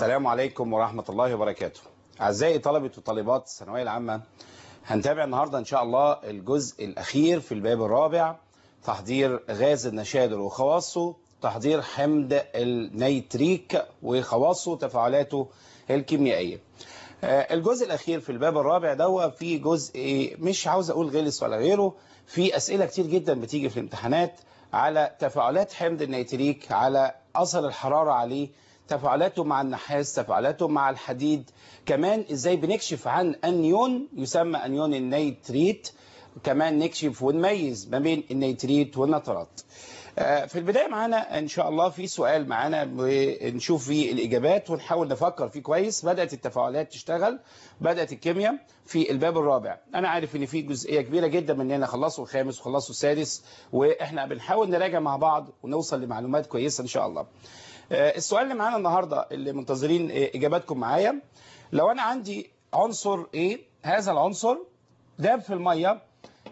السلام عليكم ورحمة الله وبركاته أعزائي طلبة وطالبات الثانوية العامة هنتابع النهاردة إن شاء الله الجزء الأخير في الباب الرابع تحضير غاز النشادر وخواصه تحضير حمض النيتريك وخواصه وتفاعلاته الكيميائية آه، الجزء الأخير في الباب الرابع ده في جزء مش عاوز أقول غلس ولا غيره في أسئلة كتير جدا بتيجي في الامتحانات على تفاعلات حمض النيتريك على أثر الحرارة عليه تفاعلاته مع النحاس تفاعلاته مع الحديد كمان ازاي بنكشف عن انيون يسمى انيون النيتريت كمان نكشف ونميز ما بين النيتريت والنترات آه، في البداية معانا ان شاء الله في سؤال معانا نشوف فيه الاجابات ونحاول نفكر فيه كويس بدأت التفاعلات تشتغل بدأت الكيمياء في الباب الرابع انا عارف ان في جزئية كبيرة جدا مننا خلصوا الخامس وخلصوا السادس واحنا بنحاول نراجع مع بعض ونوصل لمعلومات كويسة ان شاء الله آه، السؤال اللي معانا النهاردة اللي منتظرين آه، اجاباتكم معايا لو انا عندي عنصر A هذا العنصر داب في المية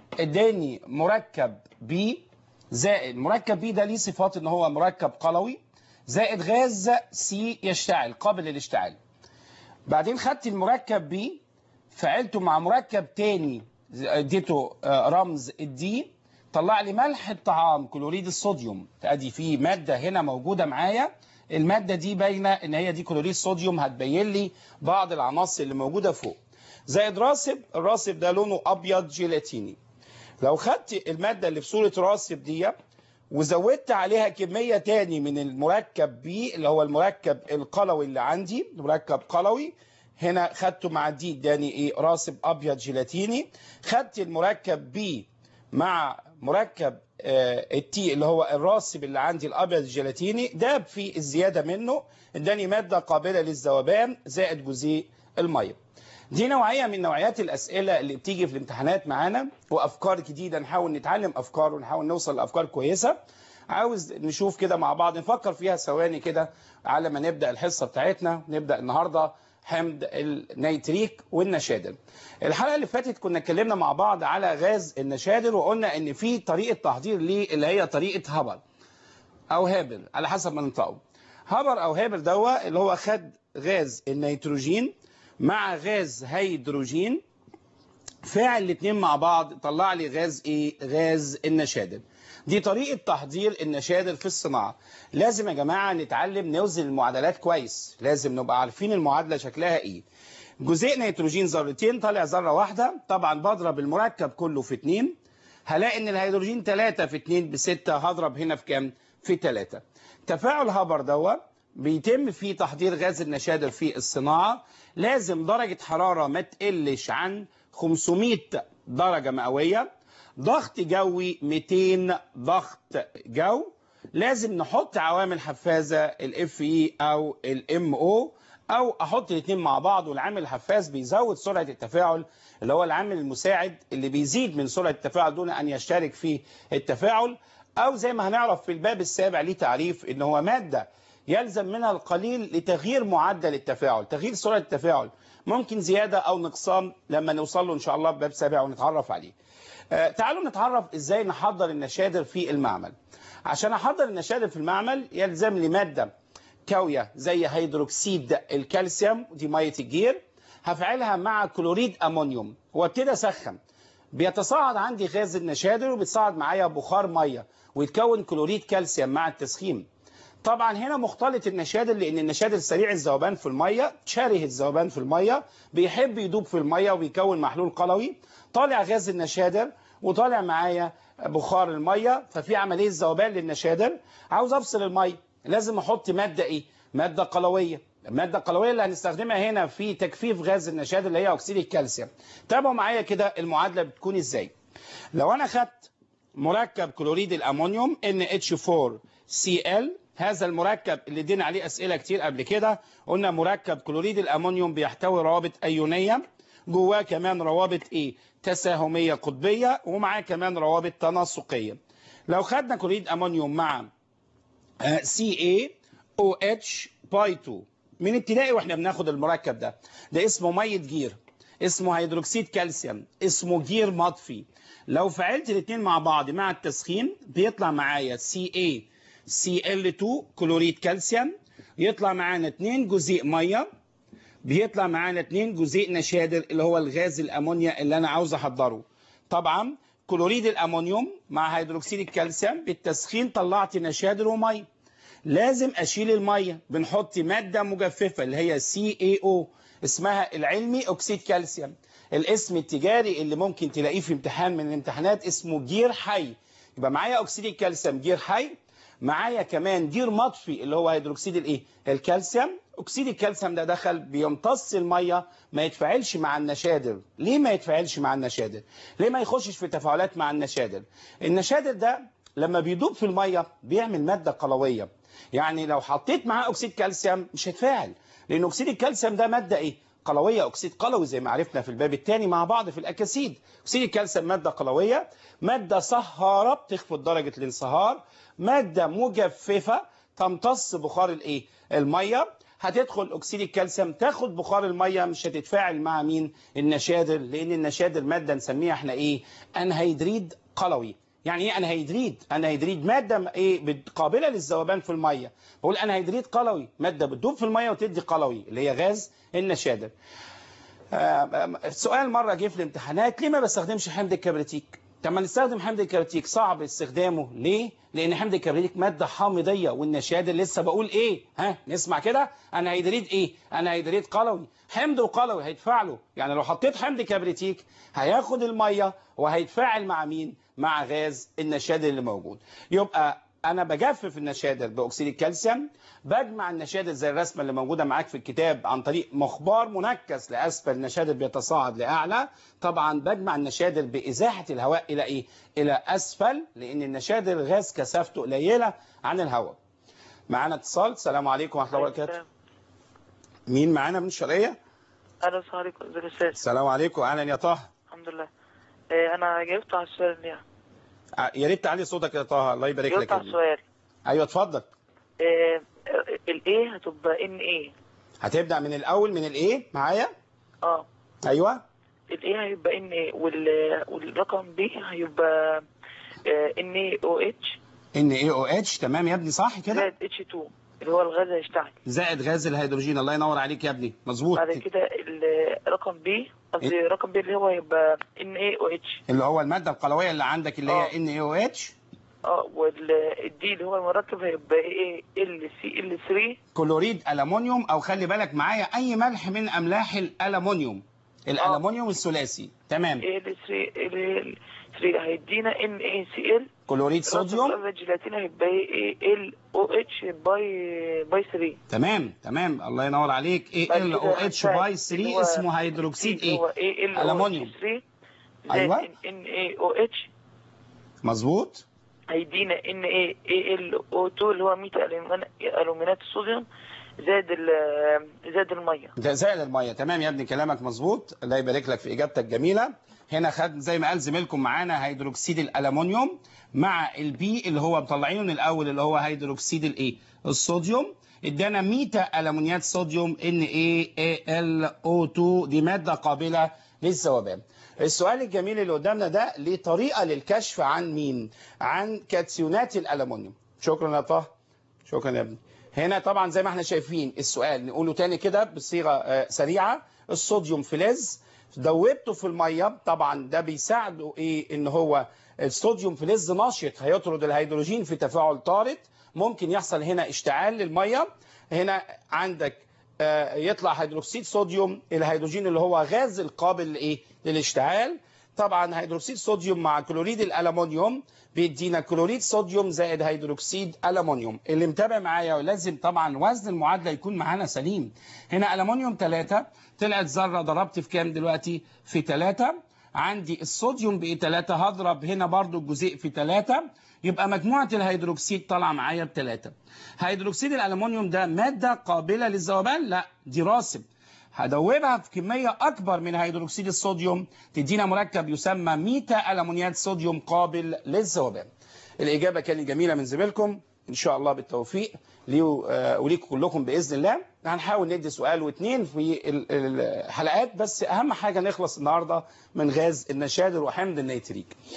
اداني مركب B زائد مركب B ده ليه صفات ان هو مركب قلوي زائد غاز C يشتعل قابل للاشتعال بعدين خدت المركب B فعلته مع مركب تاني اديته آه، رمز الدي طلع لي ملح الطعام كلوريد الصوديوم ادي في ماده هنا موجوده معايا الماده دي باينه ان هي دي كلوريد صوديوم هتبين لي بعض العناصر اللي موجوده فوق زائد راسب الراسب ده لونه ابيض جيلاتيني لو خدت الماده اللي في صوره راسب دي وزودت عليها كميه تاني من المركب بي اللي هو المركب القلوي اللي عندي مركب قلوي هنا خدته مع دي اداني ايه راسب ابيض جيلاتيني خدت المركب بي مع مركب آه، التي اللي هو الراسب اللي عندي الابيض الجيلاتيني داب في الزياده منه اداني ماده قابله للذوبان زائد جزيء الميه دي نوعيه من نوعيات الاسئله اللي بتيجي في الامتحانات معانا وافكار جديده نحاول نتعلم افكار ونحاول نوصل لافكار كويسه عاوز نشوف كده مع بعض نفكر فيها ثواني كده على ما نبدا الحصه بتاعتنا نبدا النهارده حمض النيتريك والنشادر الحلقه اللي فاتت كنا اتكلمنا مع بعض على غاز النشادر وقلنا ان في طريقه تحضير ليه اللي هي طريقه هابر او هابر على حسب ما ننطقه هابر او هابر دوا اللي هو خد غاز النيتروجين مع غاز هيدروجين فاعل الاثنين مع بعض طلع لي غاز ايه غاز النشادر دي طريقة تحضير النشادر في الصناعة لازم يا جماعة نتعلم نوزن المعادلات كويس لازم نبقى عارفين المعادلة شكلها ايه جزيء نيتروجين ذرتين طالع ذرة واحدة طبعا بضرب المركب كله في اتنين هلاقي ان الهيدروجين 3 في 2 ب 6 هضرب هنا في كام في 3 تفاعل هابر دوا بيتم فيه تحضير غاز النشادر في الصناعة لازم درجة حرارة ما تقلش عن 500 درجة مئوية ضغط جوي 200 ضغط جو لازم نحط عوامل حفازة الاف اي او الام او او احط الاثنين مع بعض والعامل الحفاز بيزود سرعة التفاعل اللي هو العامل المساعد اللي بيزيد من سرعة التفاعل دون ان يشترك في التفاعل او زي ما هنعرف في الباب السابع ليه تعريف ان هو مادة يلزم منها القليل لتغيير معدل التفاعل تغيير سرعة التفاعل ممكن زيادة او نقصان لما نوصل له ان شاء الله بباب سابع ونتعرف عليه آه، تعالوا نتعرف ازاي نحضر النشادر في المعمل عشان احضر النشادر في المعمل يلزم لي ماده كاويه زي هيدروكسيد الكالسيوم دي ميه الجير هفعلها مع كلوريد امونيوم وابتدي اسخن بيتصاعد عندي غاز النشادر وبيتصاعد معايا بخار ميه ويتكون كلوريد كالسيوم مع التسخين طبعا هنا مختلط النشادر لان النشادر سريع الذوبان في الميه شره الذوبان في الميه بيحب يدوب في الميه وبيكون محلول قلوي طالع غاز النشادر وطالع معايا بخار الميه ففي عمليه ذوبان للنشادر عاوز افصل الميه لازم احط ماده ايه ماده قلويه الماده القلويه اللي هنستخدمها هنا في تجفيف غاز النشادر اللي هي اكسيد الكالسيوم تابعوا معايا كده المعادله بتكون ازاي لو انا خدت مركب كلوريد الامونيوم NH4Cl هذا المركب اللي ادينا عليه اسئله كتير قبل كده قلنا مركب كلوريد الامونيوم بيحتوي روابط ايونيه جواه كمان روابط ايه تساهميه قطبيه ومعاه كمان روابط تناسقيه لو خدنا كلوريد امونيوم مع CaOH باي 2 من ابتدائي واحنا بناخد المركب ده ده اسمه ميه جير اسمه هيدروكسيد كالسيوم اسمه جير مطفي لو فعلت الاثنين مع بعض مع التسخين بيطلع معايا CaCl2 كلوريد كالسيوم يطلع معانا 2 جزيء ميه بيطلع معانا 2 جزيء نشادر اللي هو الغاز الامونيا اللي انا عاوز احضره طبعا كلوريد الامونيوم مع هيدروكسيد الكالسيوم بالتسخين طلعت نشادر وميه لازم اشيل الميه بنحط ماده مجففه اللي هي CaO اسمها العلمي اكسيد كالسيوم الاسم التجاري اللي ممكن تلاقيه في امتحان من الامتحانات اسمه جير حي يبقى معايا اكسيد الكالسيوم جير حي معايا كمان جير مطفي اللي هو هيدروكسيد الايه الكالسيوم اكسيد الكالسيوم ده دخل بيمتص الميه ما يتفاعلش مع النشادر ليه ما يتفاعلش مع النشادر ليه ما يخشش في تفاعلات مع النشادر النشادر ده لما بيدوب في الميه بيعمل ماده قلويه يعني لو حطيت معاه اكسيد كالسيوم مش هيتفاعل لان اكسيد الكالسيوم ده ماده ايه قلويه اكسيد قلوي زي ما عرفنا في الباب الثاني مع بعض في الاكاسيد اكسيد الكالسيوم ماده قلويه ماده صهاره بتخفض درجه الانصهار ماده مجففه تمتص بخار الايه الميه هتدخل اكسيد الكالسيوم تاخد بخار الميه مش هتتفاعل مع مين النشادر لان النشادر ماده نسميها احنا ايه انهيدريد قلوي يعني ايه انهيدريد انهيدريد ماده ايه قابله للذوبان في الميه بقول انهيدريد قلوي ماده بتدوب في الميه وتدي قلوي اللي هي غاز النشادر سؤال مره جه في الامتحانات ليه ما بستخدمش حمض الكبريتيك طب ما نستخدم حمض الكبريتيك صعب استخدامه ليه لان حمض الكبريتيك ماده حامضيه والنشادر لسه بقول ايه ها نسمع كده انا هيدريد ايه انا هيدريد قلوي حمض وقلوي هيتفاعلوا يعني لو حطيت حمض كبريتيك هياخد الميه وهيتفاعل مع مين مع غاز النشادر اللي موجود يبقى انا بجفف النشادر باكسيد الكالسيوم بجمع النشادر زي الرسمه اللي موجوده معاك في الكتاب عن طريق مخبار منكس لاسفل النشادر بيتصاعد لاعلى طبعا بجمع النشادر بازاحه الهواء الى ايه الى اسفل لان النشادر غاز كثافته قليله عن الهواء معانا اتصال السلام عليكم ورحمه الله وبركاته مين معانا من الشرقيه الو السلام عليكم ازيك يا استاذ السلام عليكم اهلا يا طه الحمد لله إيه انا جاوبت على السؤال اللي يا ريت تعلي صوتك يا طه الله يبارك جاوبت لك على السؤال ايوه اتفضل إيه الايه هتبقى ان ايه هتبدا من الاول من الايه معايا اه ايوه الايه هيبقى ان ايه وال... والرقم بي هيبقى ان اي او اتش ان اي او اتش تمام يا ابني صح كده زائد اتش 2 اللي هو الغاز هيشتعل زائد غاز الهيدروجين الله ينور عليك يا ابني مظبوط بعد كده الرقم بي قصدي رقم بي اللي هو يبقى ان اي او اتش اللي هو الماده القلويه اللي عندك اللي آه. هي ان اي او اتش اه والدي اللي هو المركب هيبقى ايه ال سي ال 3 كلوريد الومنيوم او خلي بالك معايا اي ملح من املاح الالومنيوم الالومنيوم الثلاثي تمام ال 3 ال 3 هيدينا ان اي سي ال كلوريد صوديوم الجيلاتين هيبقى ايه ال او اتش باي باي 3 تمام تمام الله ينور عليك اي بعد ال او كده اتش هنساعد باي اللي 3 هو اسمه هيدروكسيد اللي هو ايه ايه ال او ألمونيوم. اتش 3 أيوة. ان اي او اتش مظبوط هيدينا ان اي اي ال او 2 اللي هو 100 ألومن- الومنات الصوديوم زائد ال- زائد الميه ده زائد الميه تمام يا ابني كلامك مظبوط الله يبارك لك في اجابتك جميله هنا خد زي ما قال زميلكم معانا هيدروكسيد الالومنيوم مع البي اللي هو مطلعينه من الاول اللي هو هيدروكسيد الايه الصوديوم ادانا ميتا الومنيات صوديوم ان اي ال او 2 دي ماده قابله للذوبان السؤال الجميل اللي قدامنا ده ليه طريقه للكشف عن مين عن كاتيونات الالومنيوم شكرا يا طه شكرا يا ابني هنا طبعا زي ما احنا شايفين السؤال نقوله تاني كده بصيغه آه، سريعه الصوديوم فلز دوبته في الميه طبعا ده بيساعده ايه ان هو الصوديوم فلز نشط هيطرد الهيدروجين في تفاعل طارد ممكن يحصل هنا اشتعال للميه هنا عندك آه، يطلع هيدروكسيد صوديوم الهيدروجين اللي هو غاز القابل لايه للاشتعال طبعا هيدروكسيد صوديوم مع كلوريد الالومنيوم بيدينا كلوريد صوديوم زائد هيدروكسيد الومنيوم اللي متابع معايا لازم طبعا وزن المعادله يكون معانا سليم هنا الومنيوم 3 طلعت ذره ضربت في كام دلوقتي في 3 عندي الصوديوم بقي 3 هضرب هنا برضو الجزيء في 3 يبقى مجموعه الهيدروكسيد طالعه معايا بثلاثه هيدروكسيد الالومنيوم ده ماده قابله للذوبان لا دي راسب هدوبها في كمية أكبر من هيدروكسيد الصوديوم تدينا مركب يسمى ميتا ألمونيات صوديوم قابل للذوبان الإجابة كانت جميلة من زميلكم إن شاء الله بالتوفيق ليه آه، وليكم كلكم بإذن الله هنحاول ندي سؤال واثنين في ال- الحلقات بس أهم حاجة نخلص النهاردة من غاز النشادر وحمض النيتريك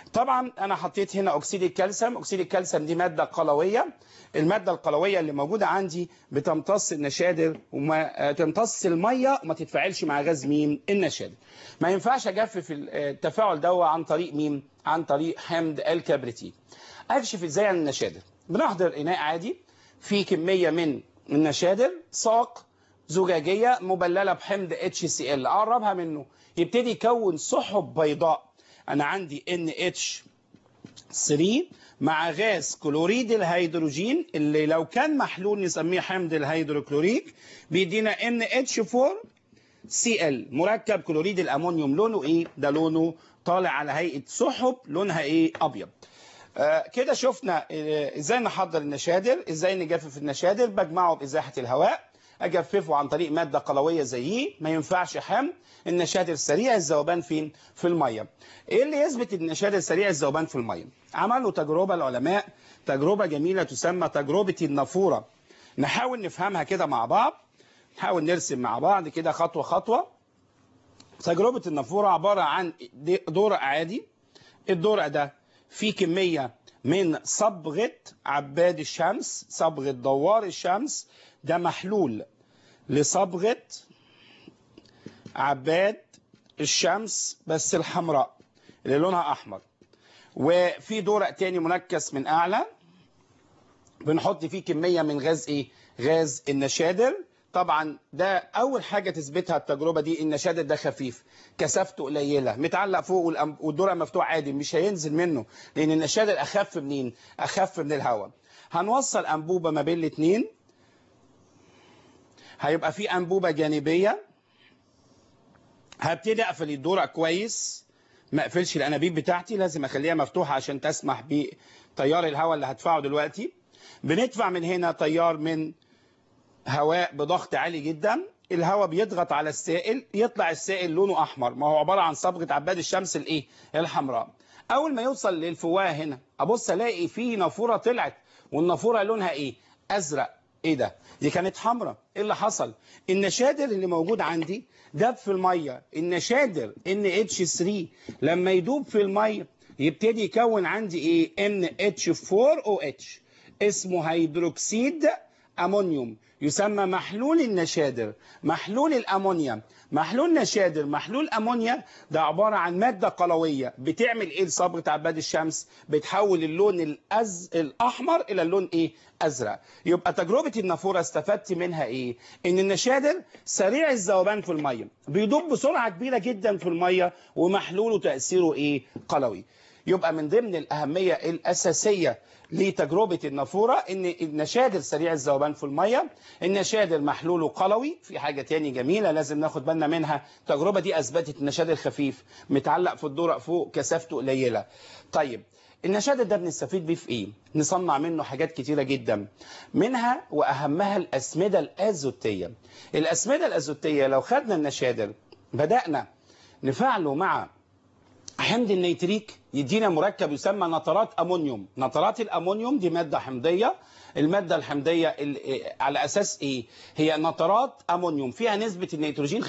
طبعا انا حطيت هنا اكسيد الكالسيوم اكسيد الكالسيوم دي ماده قلويه الماده القلويه اللي موجوده عندي بتمتص النشادر وما آه، تمتص الميه وما تتفاعلش مع غاز مين النشادر ما ينفعش اجفف ال- آه، التفاعل ده عن طريق مين عن طريق حمض الكبريتيك اكشف ازاي عن النشادر بنحضر اناء عادي في كميه من النشادر ساق زجاجيه مبلله بحمض HCl اقربها منه يبتدي يكون سحب بيضاء انا عندي NH3 مع غاز كلوريد الهيدروجين اللي لو كان محلول نسميه حمض الهيدروكلوريك بيدينا NH4 Cl مركب كلوريد الامونيوم لونه ايه ده لونه طالع على هيئه سحب لونها ايه ابيض آه، كده شفنا آه، ازاي نحضر النشادر ازاي نجفف النشادر بجمعه بازاحه الهواء اجففه عن طريق ماده قلويه زيه ما ينفعش حمل النشادر سريع الذوبان فين في الميه ايه اللي يثبت ان النشادر سريع الذوبان في الميه عملوا تجربه العلماء تجربه جميله تسمى تجربه النافوره نحاول نفهمها كده مع بعض نحاول نرسم مع بعض كده خطوه خطوه تجربه النافوره عباره عن دورق عادي الدورق ده فيه كميه من صبغه عباد الشمس صبغه دوار الشمس ده محلول لصبغه عباد الشمس بس الحمراء اللي لونها احمر وفي دورق تاني منكس من اعلى بنحط فيه كميه من غاز ايه غاز النشادر طبعا ده اول حاجه تثبتها التجربه دي النشادر ده خفيف كثافته قليله متعلق فوق والأم- والدرع مفتوح عادي مش هينزل منه لان النشادر اخف منين اخف من الهواء هنوصل انبوبه ما بين الاثنين هيبقى في انبوبه جانبيه هبتدي اقفل الدرع كويس ما اقفلش الانابيب بتاعتي لازم اخليها مفتوحه عشان تسمح بتيار الهواء اللي هدفعه دلوقتي بندفع من هنا تيار من هواء بضغط عالي جدا الهواء بيضغط على السائل يطلع السائل لونه احمر ما هو عباره عن صبغه عباد الشمس الايه الحمراء اول ما يوصل للفواه هنا ابص الاقي في نافوره طلعت والنافوره لونها ايه ازرق ايه ده دي كانت حمراء ايه اللي حصل النشادر اللي موجود عندي داب في الميه النشادر NH3 لما يدوب في الميه يبتدي يكون عندي ايه NH4OH اسمه هيدروكسيد امونيوم يسمى محلول النشادر محلول الامونيا محلول نشادر محلول امونيا ده عباره عن ماده قلويه بتعمل ايه لصبغه عباد الشمس بتحول اللون الأز الاحمر الى اللون ايه ازرق يبقى تجربه النافوره استفدت منها ايه ان النشادر سريع الذوبان في الميه بيدوب بسرعه كبيره جدا في الميه ومحلوله تاثيره ايه قلوي يبقى من ضمن الأهمية الأساسية لتجربة النافورة إن النشادر سريع الذوبان في المية النشادر محلوله قلوي في حاجة تاني جميلة لازم ناخد بالنا منها التجربة دي أثبتت النشادر خفيف متعلق في الدورق فوق كثافته قليلة طيب النشادر ده بنستفيد بيه في ايه نصنع منه حاجات كتيرة جدا منها واهمها الاسمدة الازوتية الاسمدة الازوتية لو خدنا النشادر بدأنا نفعله مع حمض النيتريك يدينا مركب يسمى نترات امونيوم نترات الامونيوم دي ماده حمضيه الماده الحمضيه ال- على اساس ايه هي نترات امونيوم فيها نسبه النيتروجين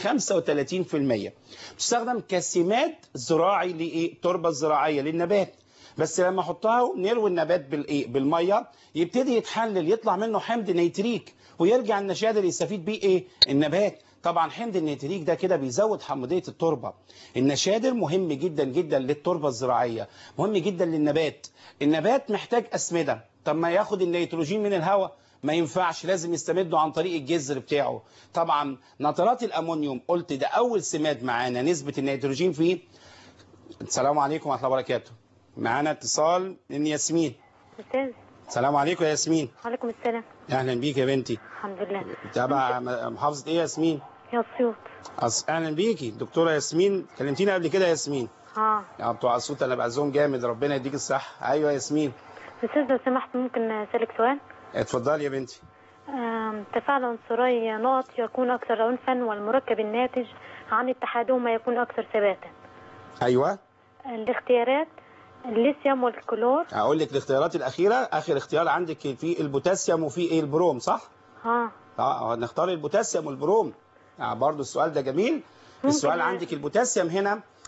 35% بتستخدم كسماد زراعي لايه التربه الزراعيه للنبات بس لما احطها نروي النبات بالايه بالميه يبتدي يتحلل يطلع منه حمض نيتريك ويرجع النشادر يستفيد بيه ايه النبات طبعا حمض النيتريك ده كده بيزود حمضيه التربه النشادر مهم جدا جدا للتربه الزراعيه مهم جدا للنبات النبات محتاج اسمده طب ما ياخد النيتروجين من الهواء ما ينفعش لازم يستمده عن طريق الجذر بتاعه طبعا نترات الامونيوم قلت ده اول سماد معانا نسبه النيتروجين فيه السلام عليكم ورحمه الله وبركاته معانا اتصال من ياسمين أستاذ السلام عليكم يا ياسمين وعليكم السلام اهلا بيك يا بنتي الحمد لله تابع محافظه ايه يا ياسمين يا اسيوط أص... اهلا بيكي دكتوره ياسمين كلمتينا قبل كده يا ياسمين اه يا بتوع اسيوط انا بعزهم جامد ربنا يديك الصحه ايوه يا ياسمين أستاذ لو سمحت ممكن أسألك سؤال اتفضلي يا بنتي آم، تفاعل عنصري نقط يكون أكثر عنفا والمركب الناتج عن اتحادهما يكون أكثر ثباتا ايوه الاختيارات الليثيوم والكلور هقول لك الاختيارات الاخيره اخر اختيار عندك في البوتاسيوم وفي ايه البروم صح اه اه نختار البوتاسيوم والبروم آه برضو السؤال ده جميل السؤال ممكن- عندك البوتاسيوم هنا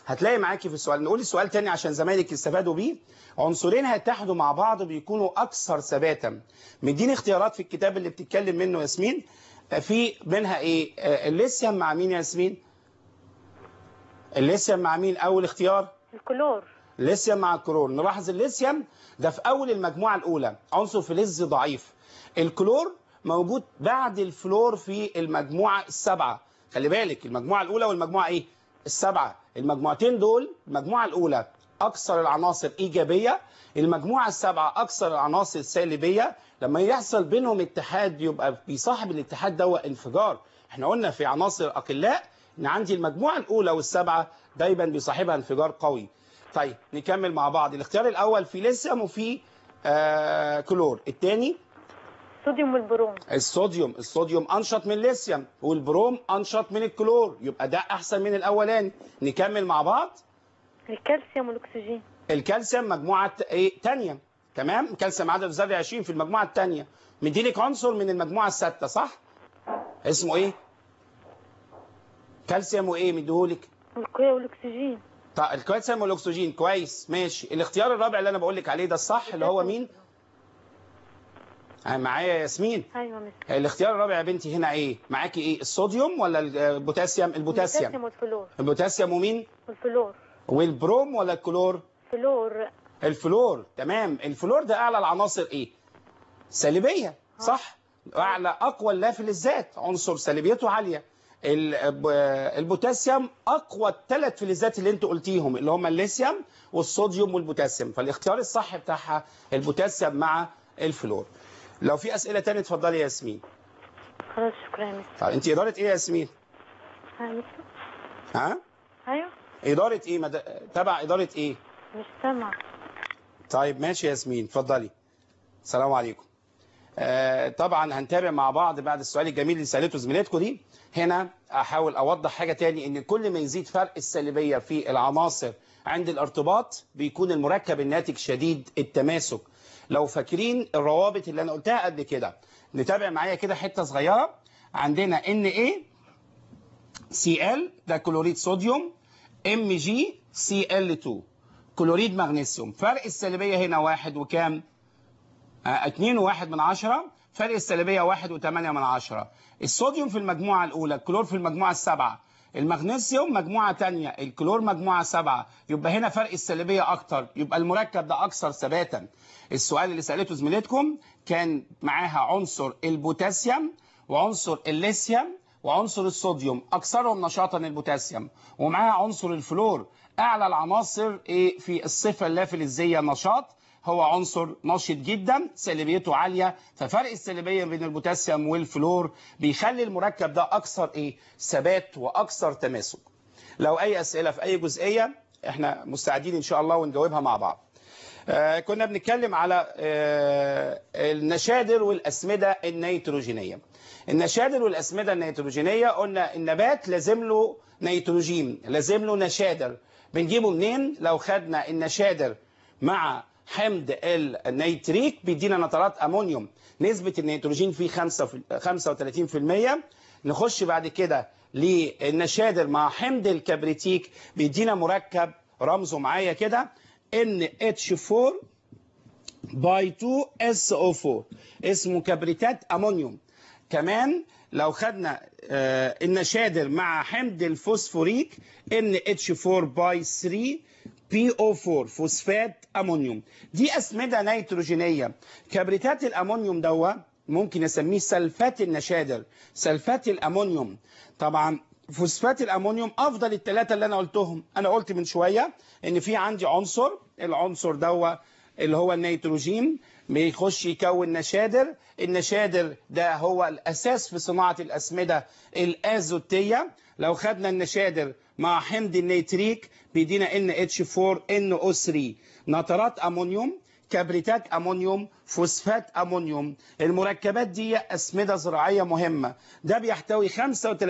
هتلاقي معاكي في السؤال نقول السؤال تاني عشان زمايلك يستفادوا بيه عنصرين هيتحدوا مع بعض بيكونوا اكثر ثباتا مديني اختيارات في الكتاب اللي بتتكلم منه ياسمين آه، في منها ايه آه، الليثيوم مع مين يا ياسمين الليثيوم مع مين اول اختيار الكلور الليثيوم مع الكلور نلاحظ الليثيوم ده في اول المجموعه الاولى عنصر فلز ضعيف الكلور موجود بعد الفلور في المجموعه السبعه خلي بالك المجموعه الاولى والمجموعه ايه السبعه المجموعتين دول المجموعه الاولى اكثر العناصر ايجابيه المجموعه السبعه اكثر العناصر سالبيه لما يحصل بينهم اتحاد يبقى بيصاحب الاتحاد ده انفجار احنا قلنا في عناصر اقلاء ان عندي المجموعه الاولى والسبعه دايما بيصاحبها انفجار قوي طيب نكمل مع بعض الاختيار الاول في ليثيوم وفي آه كلور الثاني الصوديوم والبروم الصوديوم الصوديوم انشط من الليثيوم والبروم انشط من الكلور يبقى ده احسن من الاولاني نكمل مع بعض الكالسيوم والاكسجين الكالسيوم مجموعه ايه ثانيه تمام الكالسيوم عدد ذري 20 في المجموعه الثانيه مديلك عنصر من المجموعه السادسه صح اسمه ايه كالسيوم وايه مديهولك والك- والاكسجين طيب الكالسيوم والاكسجين كويس ماشي الاختيار الرابع اللي انا بقول لك عليه ده الصح اللي هو مين آه، معايا ياسمين ايوه مس الاختيار الرابع يا بنتي هنا ايه معاكي ايه الصوديوم ولا البوتاسيوم البوتاسيوم والفلور البوتاسيوم ومين والفلور والبروم ولا الكلور فلور الفلور تمام الفلور ده اعلى العناصر ايه سالبيه صح اعلى اقوى اللافل الذات عنصر سالبيته عاليه ال- ب- البوتاسيوم اقوى الثلاث فلزات اللي انت قلتيهم اللي هم الليثيوم والصوديوم والبوتاسيوم فالاختيار الصح بتاعها البوتاسيوم مع الفلور لو في اسئله تانية اتفضلي يا ياسمين خلاص شكرا يا مس طيب انت اداره ايه يا ياسمين ها يا مس ها ايوه اداره ايه مد... تبع اداره ايه مش سامع طيب ماشي يا ياسمين اتفضلي السلام عليكم آه طبعا هنتابع مع بعض بعد السؤال الجميل اللي سالته زميلتكم دي هنا احاول اوضح حاجه تاني ان كل ما يزيد فرق السالبيه في العناصر عند الارتباط بيكون المركب الناتج شديد التماسك لو فاكرين الروابط اللي انا قلتها قبل كده نتابع معايا كده حته صغيره عندنا ان ايه سي ال ده كلوريد صوديوم ام جي سي ال 2 كلوريد مغنيسيوم فرق السالبيه هنا واحد وكام؟ آه، اتنين وواحد من عشرة فرق السالبية واحد وثمانية من عشرة الصوديوم في المجموعة الأولى الكلور في المجموعة السابعة المغنيسيوم مجموعة تانية الكلور مجموعة سبعة يبقى هنا فرق السالبية أكتر يبقى المركب ده أكثر ثباتا السؤال اللي سألته زميلتكم كان معاها عنصر البوتاسيوم وعنصر الليثيوم وعنصر الصوديوم أكثرهم نشاطا البوتاسيوم ومعاها عنصر الفلور أعلى العناصر إيه في الصفة اللافلزية نشاط هو عنصر نشط جدا سالبيته عاليه ففرق السالبيه بين البوتاسيوم والفلور بيخلي المركب ده اكثر ايه ثبات واكثر تماسك لو اي اسئله في اي جزئيه احنا مستعدين ان شاء الله ونجاوبها مع بعض آه كنا بنتكلم على آه النشادر والاسمده النيتروجينيه النشادر والاسمده النيتروجينيه قلنا النبات لازم له نيتروجين لازم له نشادر بنجيبه منين لو خدنا النشادر مع حمض النيتريك بيدينا نترات امونيوم نسبه النيتروجين فيه 5 35% نخش بعد كده للنشادر مع حمض الكبريتيك بيدينا مركب رمزه معايا كده NH4 باي 2 SO4 اسمه كبريتات امونيوم كمان لو خدنا آه النشادر مع حمض الفوسفوريك NH4 باي 3 PO4 فوسفات امونيوم دي اسمده نيتروجينيه كبريتات الامونيوم دوا ممكن اسميه سلفات النشادر سلفات الامونيوم طبعا فوسفات الامونيوم افضل الثلاثه اللي انا قلتهم انا قلت من شويه ان في عندي عنصر العنصر دوا اللي هو النيتروجين بيخش يكون نشادر النشادر ده هو الاساس في صناعه الاسمده الازوتيه لو خدنا النشادر مع حمض النيتريك بيدينا NH4NO3 نترات امونيوم كبريتات امونيوم فوسفات امونيوم المركبات دي اسمده زراعيه مهمه ده بيحتوي 35%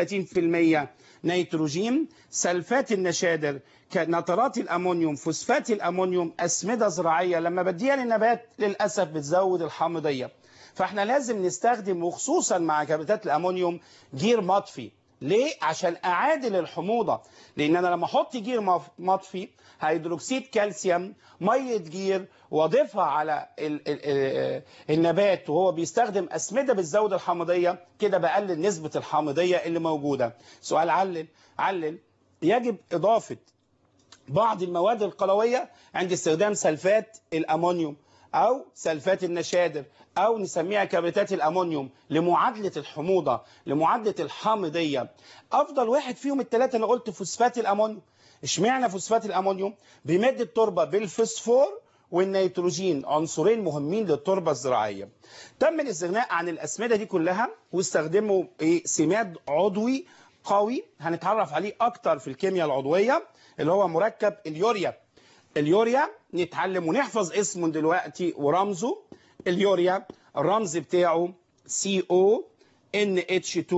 نيتروجين سلفات النشادر نترات الامونيوم فوسفات الامونيوم اسمده زراعيه لما بديها للنبات للاسف بتزود الحامضيه فاحنا لازم نستخدم وخصوصا مع كبريتات الامونيوم جير مطفي ليه عشان اعادل الحموضه لان انا لما احط جير مف- مطفي هيدروكسيد كالسيوم ميه جير واضيفها على ال ال ال النبات وهو بيستخدم اسمده بتزود الحامضيه كده بقلل نسبه الحامضيه اللي موجوده سؤال علل علل يجب اضافه بعض المواد القلويه عند استخدام سلفات الامونيوم او سلفات النشادر او نسميها كبريتات الامونيوم لمعادله الحموضه لمعادله الحامضيه افضل واحد فيهم الثلاثه انا قلت فوسفات الامونيوم اشمعنى فوسفات الامونيوم بيمد التربه بالفوسفور والنيتروجين عنصرين مهمين للتربه الزراعيه تم الاستغناء عن الاسمده دي كلها واستخدموا ايه سماد عضوي قوي هنتعرف عليه اكتر في الكيمياء العضويه اللي هو مركب اليوريا اليوريا نتعلم ونحفظ اسمه دلوقتي ورمزه اليوريا الرمز بتاعه CO NH2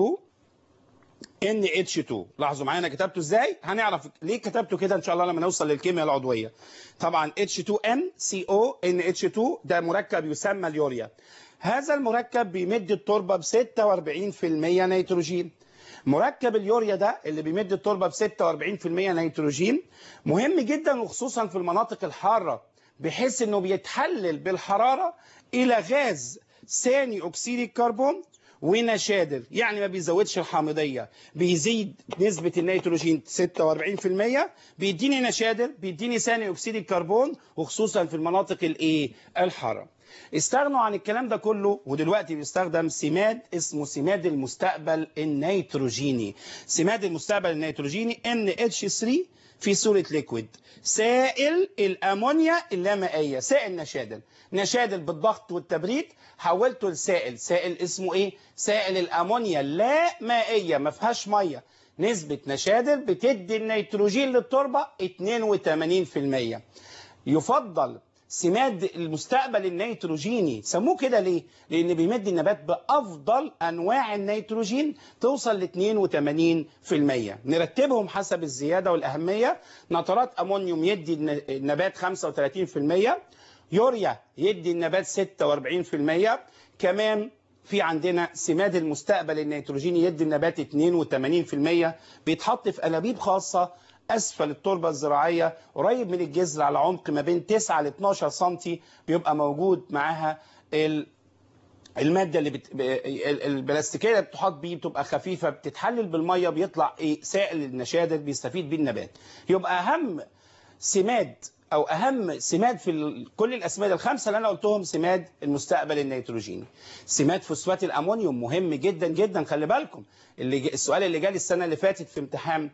NH2 لاحظوا معايا انا كتبته ازاي هنعرف ليه كتبته كده ان شاء الله لما نوصل للكيمياء العضويه طبعا H2N CO NH2 ده مركب يسمى اليوريا هذا المركب بيمد التربه ب 46% نيتروجين مركب اليوريا ده اللي بيمد التربه ب 46% نيتروجين مهم جدا وخصوصا في المناطق الحاره بحيث انه بيتحلل بالحراره الى غاز ثاني اكسيد الكربون ونشادر يعني ما بيزودش الحامضيه بيزيد نسبه النيتروجين 46% بيديني نشادر بيديني ثاني اكسيد الكربون وخصوصا في المناطق الايه الحاره استغنوا عن الكلام ده كله ودلوقتي بيستخدم سماد اسمه سماد المستقبل النيتروجيني سماد المستقبل النيتروجيني NH3 في صورة ليكويد سائل الأمونيا اللامائية سائل نشادل نشادل بالضغط والتبريد حولته لسائل سائل اسمه ايه سائل الأمونيا لا مائية ما فيهاش مية نسبة نشادل بتدي النيتروجين للتربة 82% يفضل سماد المستقبل النيتروجيني سموه كده ليه؟ لأن بيمد النبات بأفضل أنواع النيتروجين توصل ل 82% نرتبهم حسب الزيادة والأهمية نترات أمونيوم يدي الن- النبات 35% يوريا يدي النبات 46% كمان في عندنا سماد المستقبل النيتروجيني يدي النبات 82% بيتحط في أنابيب خاصة اسفل التربه الزراعيه قريب من الجذر على عمق ما بين 9 ل 12 سم بيبقى موجود معاها ال... الماده اللي بت... ب- ال- البلاستيكيه اللي بتحط بيه بتبقى خفيفه بتتحلل بالميه بيطلع ايه سائل النشادر بيستفيد بيه النبات يبقى اهم سماد او اهم سماد في ال- كل الاسماد الخمسه اللي انا قلتهم سماد المستقبل النيتروجيني سماد فوسفات الامونيوم مهم جدا جدا خلي بالكم اللي ج- السؤال اللي جالي السنه اللي فاتت في امتحان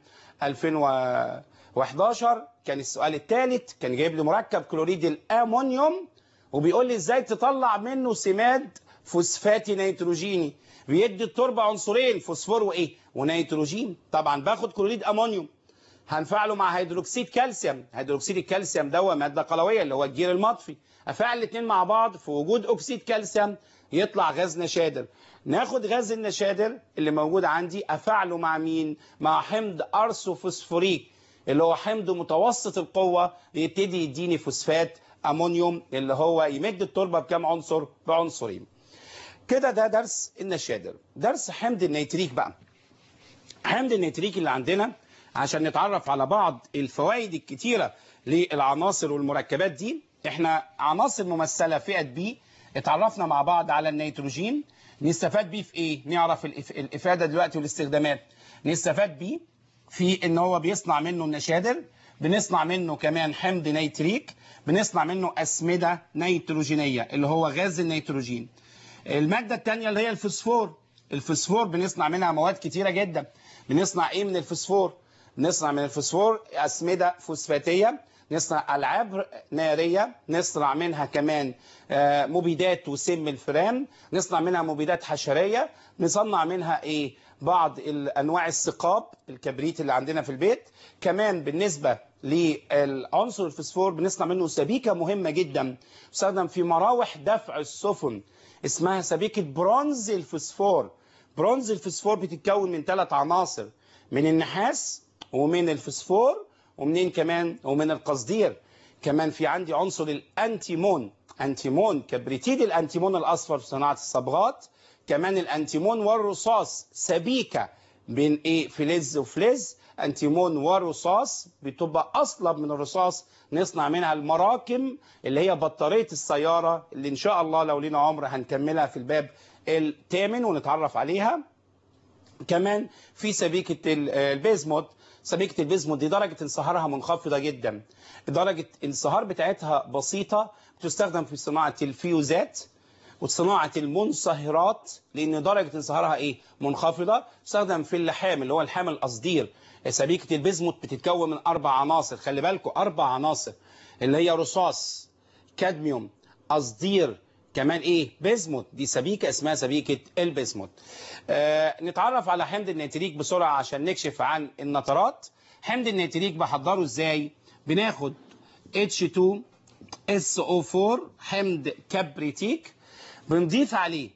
2011 كان السؤال الثالث كان جايب لي مركب كلوريد الامونيوم وبيقول لي ازاي تطلع منه سماد فوسفاتي نيتروجيني بيدي التربه عنصرين فوسفور وايه ونيتروجين طبعا باخد كلوريد امونيوم هنفعله مع هيدروكسيد كالسيوم هيدروكسيد الكالسيوم ده ماده قلويه اللي هو الجير المطفي افعل الاثنين مع بعض في وجود اكسيد كالسيوم يطلع غاز نشادر ناخد غاز النشادر اللي موجود عندي افعله مع مين مع حمض ارسوفوسفوريك اللي هو حمض متوسط القوه يبتدي يديني فوسفات امونيوم اللي هو يمد التربه بكام عنصر بعنصرين كده ده درس النشادر درس حمض النيتريك بقى حمض النيتريك اللي عندنا عشان نتعرف على بعض الفوائد الكتيرة للعناصر والمركبات دي احنا عناصر ممثلة فئة بي اتعرفنا مع بعض على النيتروجين نستفاد بيه في ايه نعرف الإف... الافادة دلوقتي والاستخدامات نستفاد بيه في ان هو بيصنع منه النشادر بنصنع منه كمان حمض نيتريك بنصنع منه اسمدة نيتروجينية اللي هو غاز النيتروجين المادة الثانية اللي هي الفوسفور الفوسفور بنصنع منها مواد كتيرة جدا بنصنع ايه من الفوسفور نصنع من الفوسفور أسمدة فوسفاتية نصنع ألعاب نارية نصنع منها كمان آه، مبيدات وسم الفئران نصنع منها مبيدات حشرية نصنع منها ايه بعض انواع الثقاب الكبريت اللي عندنا في البيت كمان بالنسبة للعنصر الفوسفور بنصنع منه سبيكة مهمة جدا تستخدم في مراوح دفع السفن اسمها سبيكة برونز الفوسفور برونز الفوسفور بتتكون من ثلاث عناصر من النحاس ومن الفوسفور ومنين كمان ومن القصدير كمان في عندي عنصر الانتيمون انتيمون كبريتيد الانتيمون الاصفر في صناعه الصبغات كمان الانتيمون والرصاص سبيكه بين ايه فلز وفلز انتيمون ورصاص بتبقى اصلب من الرصاص نصنع منها المراكم اللي هي بطاريه السياره اللي ان شاء الله لو لينا عمر هنكملها في الباب الثامن ونتعرف عليها كمان في سبيكه ال- البيزموت سبيكه البيزموت دي درجه انصهارها منخفضه جدا درجه الانصهار بتاعتها بسيطه بتستخدم في صناعه الفيوزات وصناعه المنصهرات لان درجه انصهارها ايه منخفضه تستخدم في اللحام اللي هو اللحام القصدير سبيكه البيزموت بتتكون من اربع عناصر خلي بالكم اربع عناصر اللي هي رصاص كادميوم قصدير كمان ايه بيزموت دي سبيكه اسمها سبيكه البيزموت آه نتعرف على حمض النيتريك بسرعه عشان نكشف عن النترات حمض النيتريك بحضره ازاي بناخد H2 SO4 حمض كبريتيك بنضيف عليه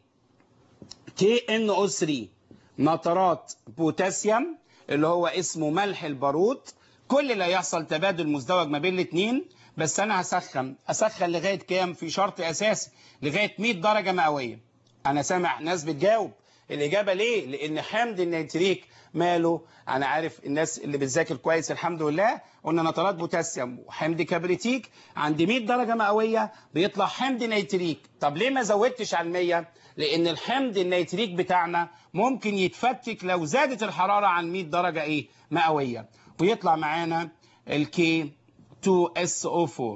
KNO3 نترات بوتاسيوم اللي هو اسمه ملح البارود كل اللي هيحصل تبادل مزدوج ما بين الاثنين بس انا هسخن اسخن لغايه كام في شرط اساسي لغايه 100 درجه مئويه انا سامع ناس بتجاوب الاجابه ليه لان حمض النيتريك ماله انا عارف الناس اللي بتذاكر كويس الحمد لله قلنا نترات بوتاسيوم وحمض كبريتيك عند 100 درجه مئويه بيطلع حمض نيتريك طب ليه ما زودتش على 100 لان الحمض النيتريك بتاعنا ممكن يتفكك لو زادت الحراره عن 100 درجه ايه مئويه ويطلع معانا الكي 2SO4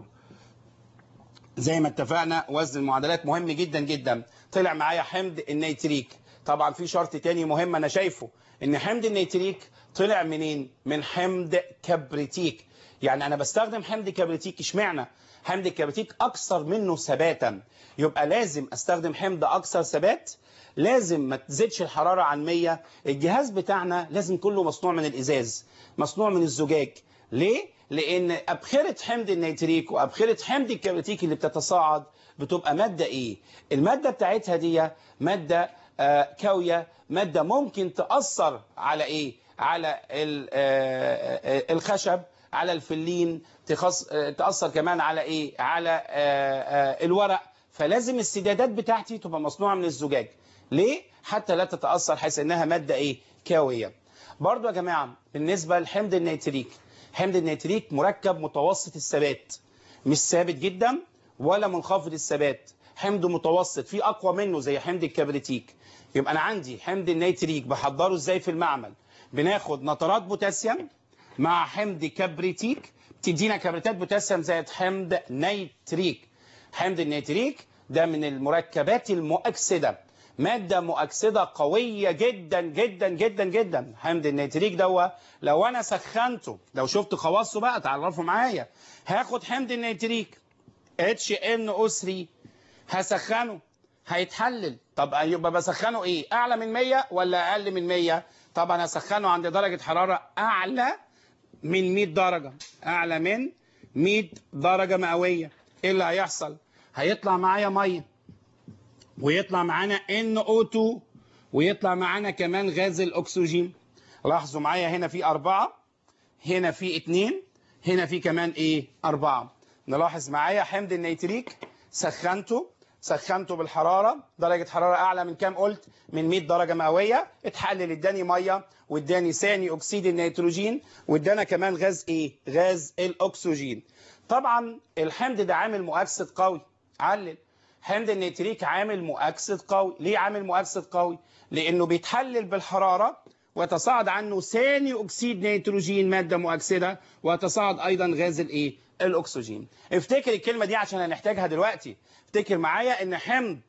زي ما اتفقنا وزن المعادلات مهم جدا جدا طلع معايا حمض النيتريك طبعا في شرط تاني مهم انا شايفه ان حمض النيتريك طلع منين من حمض كبريتيك يعني انا بستخدم حمض كبريتيك اشمعنى حمض الكبريتيك اكثر منه ثباتا يبقى لازم استخدم حمض اكثر ثبات لازم ما تزيدش الحراره عن 100 الجهاز بتاعنا لازم كله مصنوع من الازاز مصنوع من الزجاج ليه لان ابخره حمض النيتريك وابخره حمض الكبريتيك اللي بتتصاعد بتبقى ماده ايه الماده بتاعتها دي ماده آه كاويه ماده ممكن تاثر على ايه على ال- آه، آه، الخشب على الفلين تخص آه، تاثر كمان على ايه على آه، آه، الورق فلازم السدادات بتاعتي تبقى مصنوعه من الزجاج ليه حتى لا تتاثر حيث انها ماده ايه كاويه برضو يا جماعه بالنسبه لحمض النيتريك حمض النيتريك مركب متوسط الثبات مش ثابت جدا ولا منخفض الثبات حمض متوسط في اقوى منه زي حمض الكبريتيك يبقى انا عندي حمض النيتريك بحضره ازاي في المعمل بناخد نترات بوتاسيوم مع حمض كبريتيك تدينا كبريتات بوتاسيوم زائد حمض نيتريك حمض النيتريك ده من المركبات المؤكسده ماده مؤكسده قويه جدا جدا جدا جدا حمض النيتريك دوا لو انا سخنته لو شفت خواصه بقى تعرفوا معايا هاخد حمض النيتريك HNO3 هسخنه هيتحلل طب يبقى بسخنه ايه اعلى من 100 ولا اقل من 100 طبعا هسخنه عند درجه حراره اعلى من 100 درجه اعلى من 100 درجه مئويه ايه اللي هيحصل هيطلع معايا ميه ويطلع معانا NO2 ويطلع معانا كمان غاز الأكسجين لاحظوا معايا هنا في أربعة هنا في اتنين هنا في كمان إيه أربعة نلاحظ معايا حمض النيتريك سخنته سخنته بالحرارة درجة حرارة أعلى من كام قلت من 100 درجة مئوية اتحلل اداني مية واداني ثاني أكسيد النيتروجين وادانا كمان غاز إيه غاز الأكسجين طبعا الحمض ده عامل مؤكسد قوي علل حمض النيتريك عامل مؤكسد قوي ليه عامل مؤكسد قوي لانه بيتحلل بالحراره ويتصاعد عنه ثاني اكسيد نيتروجين ماده مؤكسده ويتصاعد ايضا غاز الايه الاكسجين افتكر الكلمه دي عشان هنحتاجها دلوقتي افتكر معايا ان حمض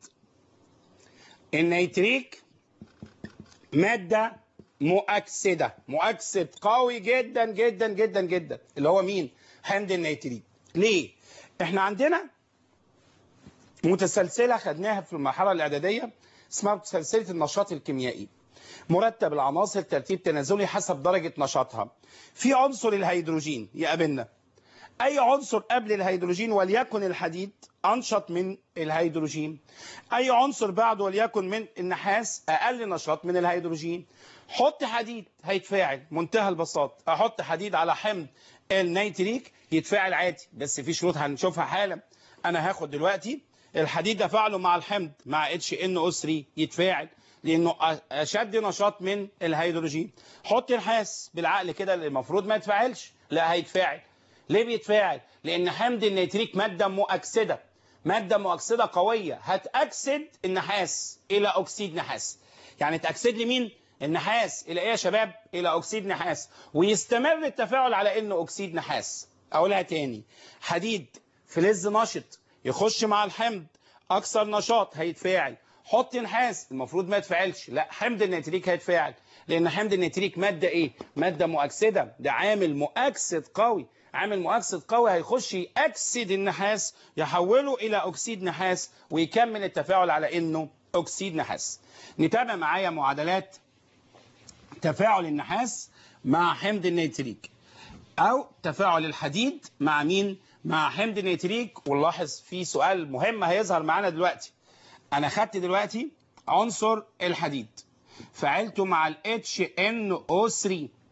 النيتريك ماده مؤكسده مؤكسد قوي جدا جدا جدا جدا اللي هو مين حمض النيتريك ليه احنا عندنا متسلسله خدناها في المرحله الاعداديه اسمها متسلسله النشاط الكيميائي مرتب العناصر ترتيب تنازلي حسب درجه نشاطها في عنصر الهيدروجين يقابلنا اي عنصر قبل الهيدروجين وليكن الحديد انشط من الهيدروجين اي عنصر بعده وليكن من النحاس اقل نشاط من الهيدروجين حط حديد هيتفاعل منتهى البساطه احط حديد على حمض النيتريك يتفاعل عادي بس في شروط هنشوفها حالا انا هاخد دلوقتي الحديد افعله مع الحمض مع اتش ان او 3 يتفاعل لانه أ- اشد نشاط من الهيدروجين حط نحاس بالعقل كده اللي المفروض ما يتفاعلش لا هيتفاعل ليه بيتفاعل لان حمض النيتريك ماده مؤكسده ماده مؤكسده قويه هتاكسد النحاس الى اكسيد نحاس يعني تاكسد لي مين النحاس الى ايه يا شباب الى اكسيد نحاس ويستمر التفاعل على انه اكسيد نحاس اقولها تاني حديد فلز نشط يخش مع الحمض اكثر نشاط هيتفاعل حط نحاس المفروض ما يتفاعلش لا حمض النيتريك هيتفاعل لان حمض النيتريك ماده ايه ماده مؤكسده ده عامل مؤكسد قوي عامل مؤكسد قوي هيخش يأكسد النحاس يحوله الى اكسيد نحاس ويكمل التفاعل على انه اكسيد نحاس نتابع معايا معادلات تفاعل النحاس مع حمض النيتريك او تفاعل الحديد مع مين مع حمض النيتريك ونلاحظ في سؤال مهم هيظهر معانا دلوقتي انا خدت دلوقتي عنصر الحديد فعلته مع ال HNO3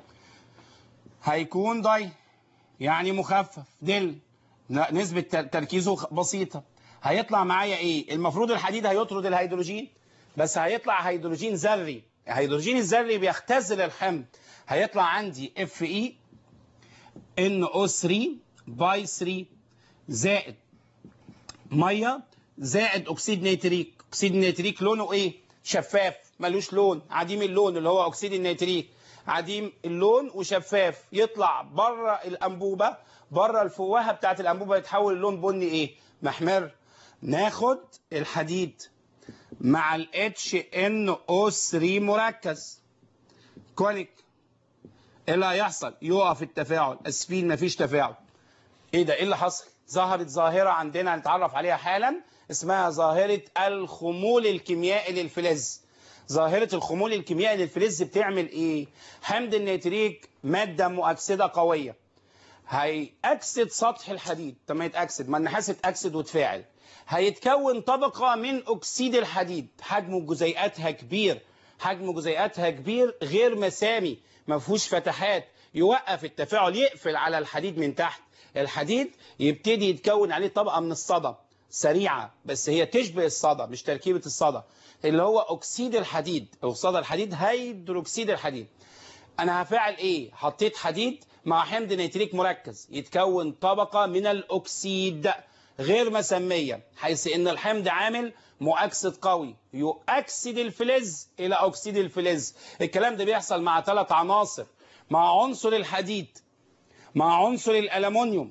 هيكون داي يعني مخفف دل لا نسبة تر- تركيزه خ- بسيطة هيطلع معايا ايه المفروض الحديد هيطرد الهيدروجين بس هيطلع هيدروجين ذري الهيدروجين الذري بيختزل الحمض هيطلع عندي Fe NO3 باي 3 زائد ميه زائد اكسيد نيتريك اكسيد النيتريك لونه ايه شفاف ملوش لون عديم اللون اللي هو اكسيد النيتريك عديم اللون وشفاف يطلع بره الانبوبه بره الفوهه بتاعت الانبوبه يتحول اللون بني ايه محمر ناخد الحديد مع ال HNO3 مركز كونيك ايه اللي هيحصل يقف التفاعل اسفين مفيش تفاعل ايه ده ايه اللي حصل ظهرت ظاهره عندنا هنتعرف عليها حالا اسمها ظاهره الخمول الكيميائي للفلز ظاهره الخمول الكيميائي للفلز بتعمل ايه حمض النيتريك ماده مؤكسده قويه هيأكسد سطح الحديد طب ما يتأكسد ما النحاس اتأكسد وتفاعل هيتكون طبقة من أكسيد الحديد حجم جزيئاتها كبير حجم جزيئاتها كبير غير مسامي ما فيهوش فتحات يوقف التفاعل يقفل على الحديد من تحت الحديد يبتدي يتكون عليه طبقة من الصدى سريعة بس هي تشبه الصدى مش تركيبة الصدى اللي هو أكسيد الحديد أو صدى الحديد هيدروكسيد الحديد انا هفعل ايه حطيت حديد مع حمض نيتريك مركز يتكون طبقة من الاكسيد غير مسمية حيث ان الحمض عامل مؤكسد قوي يؤكسد الفلز الى اكسيد الفلز الكلام ده بيحصل مع ثلاث عناصر مع عنصر الحديد مع عنصر الالومنيوم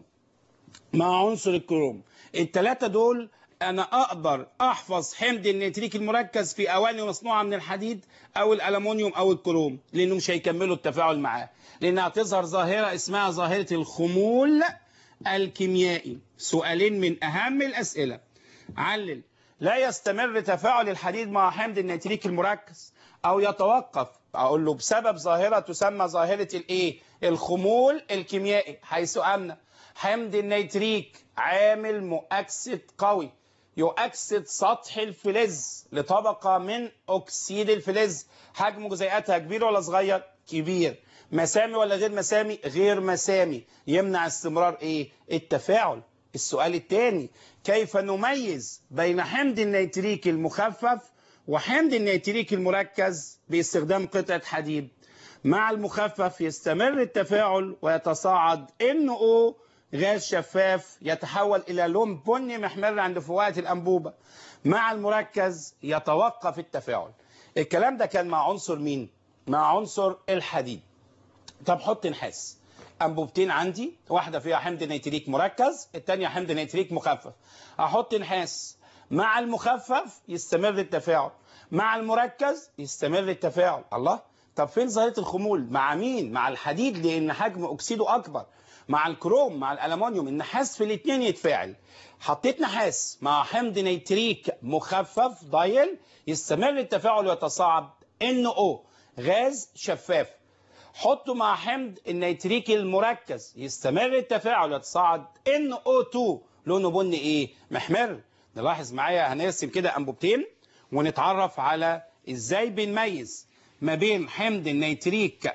مع عنصر الكروم الثلاثة دول أنا أقدر أحفظ حمض النيتريك المركز في أواني مصنوعة من الحديد أو الألمنيوم أو الكروم لأنه مش هيكملوا التفاعل معاه لأنها تظهر ظاهرة اسمها ظاهرة الخمول الكيميائي سؤالين من أهم الأسئلة علل لا يستمر تفاعل الحديد مع حمض النيتريك المركز أو يتوقف أقول له بسبب ظاهرة تسمى ظاهرة الإيه؟ الخمول الكيميائي حيث أن حمض النيتريك عامل مؤكسد قوي يؤكسد سطح الفلز لطبقة من أكسيد الفلز حجم جزيئاتها كبير ولا صغير؟ كبير مسامي ولا غير مسامي؟ غير مسامي يمنع استمرار إيه؟ التفاعل السؤال الثاني كيف نميز بين حمض النيتريك المخفف وحمض النيتريك المركز باستخدام قطعة حديد مع المخفف يستمر التفاعل ويتصاعد NO غاز شفاف يتحول إلى لون بني محمر عند فوهة الأنبوبة مع المركز يتوقف التفاعل الكلام ده كان مع عنصر مين؟ مع عنصر الحديد طب حط نحاس انبوبتين عندي واحده فيها حمض نيتريك مركز الثانيه حمض نيتريك مخفف احط نحاس مع المخفف يستمر التفاعل مع المركز يستمر التفاعل الله طب فين ظاهره الخمول مع مين مع الحديد لان حجم اكسيده اكبر مع الكروم مع الالومنيوم النحاس في الاثنين يتفاعل حطيت نحاس مع حمض نيتريك مخفف ضايل يستمر التفاعل ويتصاعد NO غاز شفاف حطه مع حمض النيتريك المركز يستمر التفاعل ويتصاعد NO2 لونه بني ايه محمر نلاحظ معايا هنرسم كده انبوبتين ونتعرف على ازاي بنميز ما بين حمض النيتريك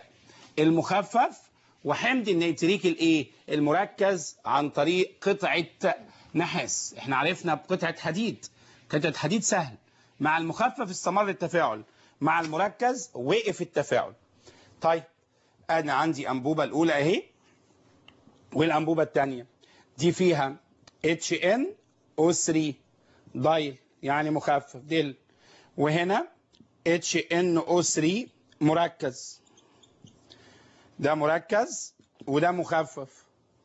المخفف وحمض النيتريك الايه المركز عن طريق قطعه نحاس احنا عرفنا بقطعه حديد قطعه حديد سهل مع المخفف استمر التفاعل مع المركز وقف التفاعل طيب انا عندي انبوبه الاولى اهي والانبوبه الثانيه دي فيها HNO3 دايل يعني مخفف دل وهنا HNO3 مركز ده مركز وده مخفف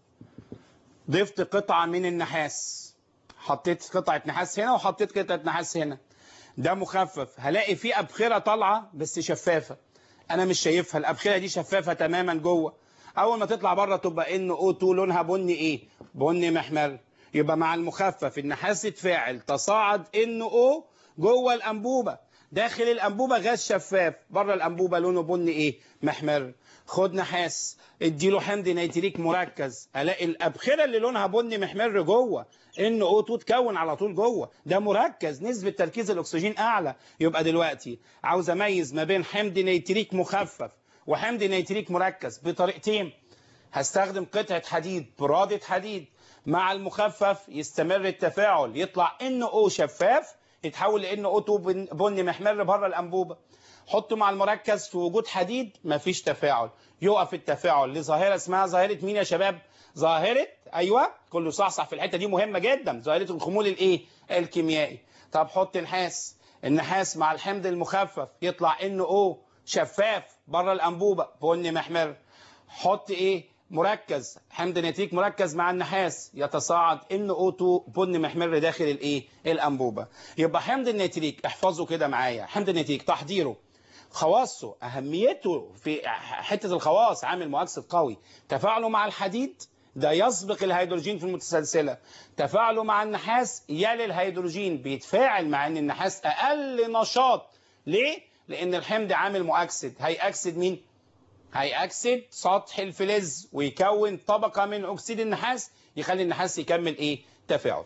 ضفت قطعة من النحاس حطيت قطعة نحاس هنا وحطيت قطعة نحاس هنا ده مخفف هلاقي فيه أبخرة طالعة بس شفافة أنا مش شايفها الأبخرة دي شفافة تماما جوه أول ما تطلع بره تبقى ان او 2 لونها بني إيه؟ بني محمر يبقى مع المخفف النحاس اتفاعل تصاعد ان او جوه الأنبوبة داخل الأنبوبة غاز شفاف بره الأنبوبة لونه بني إيه؟ محمر خد نحاس اديله حمض نيتريك مركز الاقي الابخره اللي لونها بني محمر جوه ان او 2 تكون على طول جوه ده مركز نسبه تركيز الاكسجين اعلى يبقى دلوقتي عاوز اميز ما بين حمض نيتريك مخفف وحمض نيتريك مركز بطريقتين هستخدم قطعه حديد براده حديد مع المخفف يستمر التفاعل يطلع ان او شفاف يتحول لان او 2 بني محمر بره الانبوبه حطه مع المركز في وجود حديد مفيش تفاعل يقف التفاعل لظاهره اسمها ظاهره مين يا شباب ظاهره ايوه كله صحصح في الحته دي مهمه جدا ظاهره الخمول الايه الكيميائي طب حط نحاس النحاس مع الحمض المخفف يطلع ان او شفاف بره الانبوبه بني محمر حط ايه مركز حمض نيتريك مركز مع النحاس يتصاعد ان او 2 بني محمر داخل الايه الانبوبه يبقى حمض النيتريك احفظه كده معايا حمض النيتريك تحضيره خواصه اهميته في حته الخواص عامل مؤكسد قوي تفاعله مع الحديد ده يسبق الهيدروجين في المتسلسله تفاعله مع النحاس يلي الهيدروجين بيتفاعل مع ان النحاس اقل نشاط ليه لان الحمض عامل مؤكسد هيأكسد مين هيأكسد سطح الفلز ويكون طبقه من اكسيد النحاس يخلي النحاس يكمل ايه تفاعل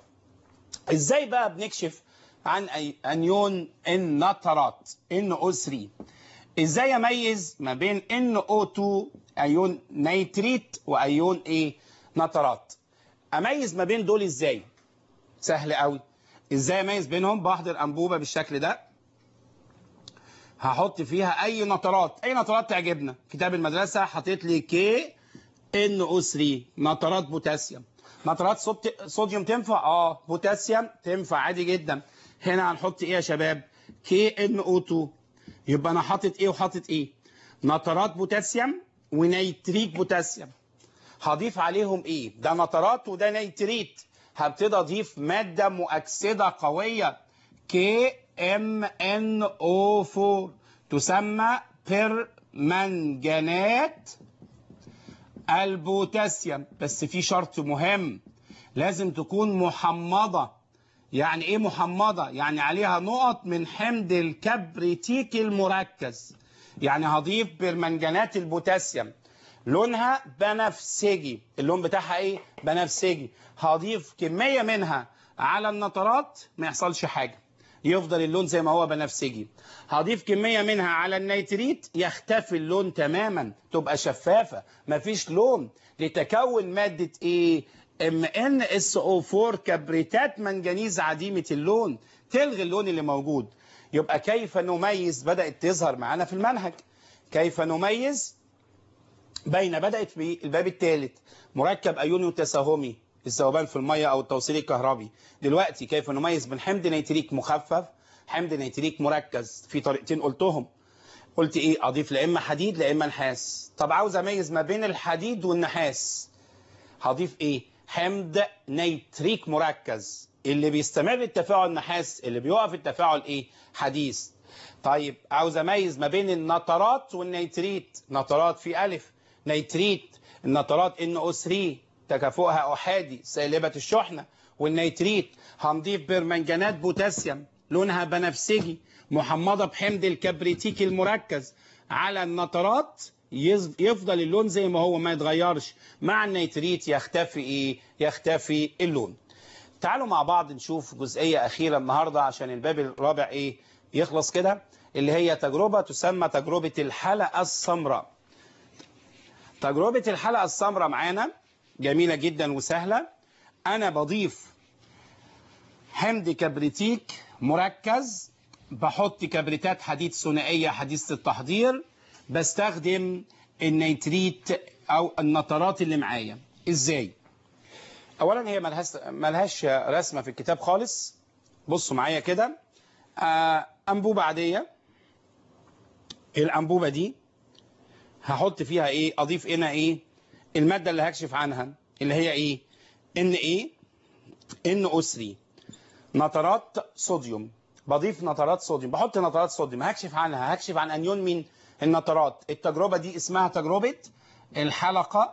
ازاي بقى بنكشف عن انيون النترات NO3 ازاي اميز ما بين NO2 ايون نيتريت وايون ايه نترات اميز ما بين دول ازاي سهل قوي ازاي اميز بينهم بحضر انبوبه بالشكل ده هحط فيها اي نترات اي نترات تعجبنا كتاب المدرسه حاطط لي كي NO3 نترات بوتاسيوم نترات صوديوم تنفع اه بوتاسيوم تنفع عادي جدا هنا هنحط ايه يا شباب كي ان او 2 يبقى انا حاطط ايه وحاطط ايه نترات بوتاسيوم ونيتريك بوتاسيوم هضيف عليهم ايه ده نترات وده نيتريت هبتدي اضيف ماده مؤكسده قويه كي ام ان او 4 تسمى بيرمنجانات البوتاسيوم بس في شرط مهم لازم تكون محمضه يعني ايه محمضة يعني عليها نقط من حمض الكبريتيك المركز يعني هضيف برمنجانات البوتاسيوم لونها بنفسجي اللون بتاعها ايه بنفسجي هضيف كمية منها على النترات ما يحصلش حاجة يفضل اللون زي ما هو بنفسجي هضيف كمية منها على النيتريت يختفي اللون تماما تبقى شفافة مفيش لون لتكون مادة ايه ام ان اس او 4 كبريتات منجنيز عديمه اللون تلغي اللون اللي موجود يبقى كيف نميز بدات تظهر معانا في المنهج كيف نميز بين بدات بالباب الثالث مركب ايوني تساهمي الذوبان في الميه او التوصيل الكهربي دلوقتي كيف نميز بين حمض نيتريك مخفف حمض نيتريك مركز في طريقتين قلتهم قلت ايه اضيف لا اما حديد لا اما نحاس طب عاوز اميز ما بين الحديد والنحاس هضيف ايه حمض نيتريك مركز اللي بيستمر التفاعل نحاس اللي بيقف التفاعل ايه حديث طيب عاوز اميز ما بين النترات والنيتريت نترات في الف نيتريت النترات ان او 3 تكافؤها احادي سالبه الشحنه والنيتريت هنضيف برمنجانات بوتاسيوم لونها بنفسجي محمضه بحمض الكبريتيك المركز على النترات يفضل اللون زي ما هو ما يتغيرش مع النيتريت يختفي ايه يختفي اللون تعالوا مع بعض نشوف جزئية أخيرة النهاردة عشان الباب الرابع ايه يخلص كده اللي هي تجربة تسمى تجربة الحلقة السمراء تجربة الحلقة السمراء معانا جميلة جدا وسهلة أنا بضيف حمض كبريتيك مركز بحط كبريتات حديد ثنائيه حديثه التحضير بستخدم النيتريت او النترات اللي معايا ازاي اولا هي ملهاش ملهاش رسمه في الكتاب خالص بصوا معايا كده آه، انبوبه عاديه الانبوبه دي هحط فيها ايه اضيف هنا ايه الماده اللي هكشف عنها اللي هي ايه ان ايه ان او 3 نترات صوديوم بضيف نترات صوديوم بحط نترات صوديوم هكشف عنها هكشف عن انيون من النترات التجربه دي اسمها تجربه الحلقه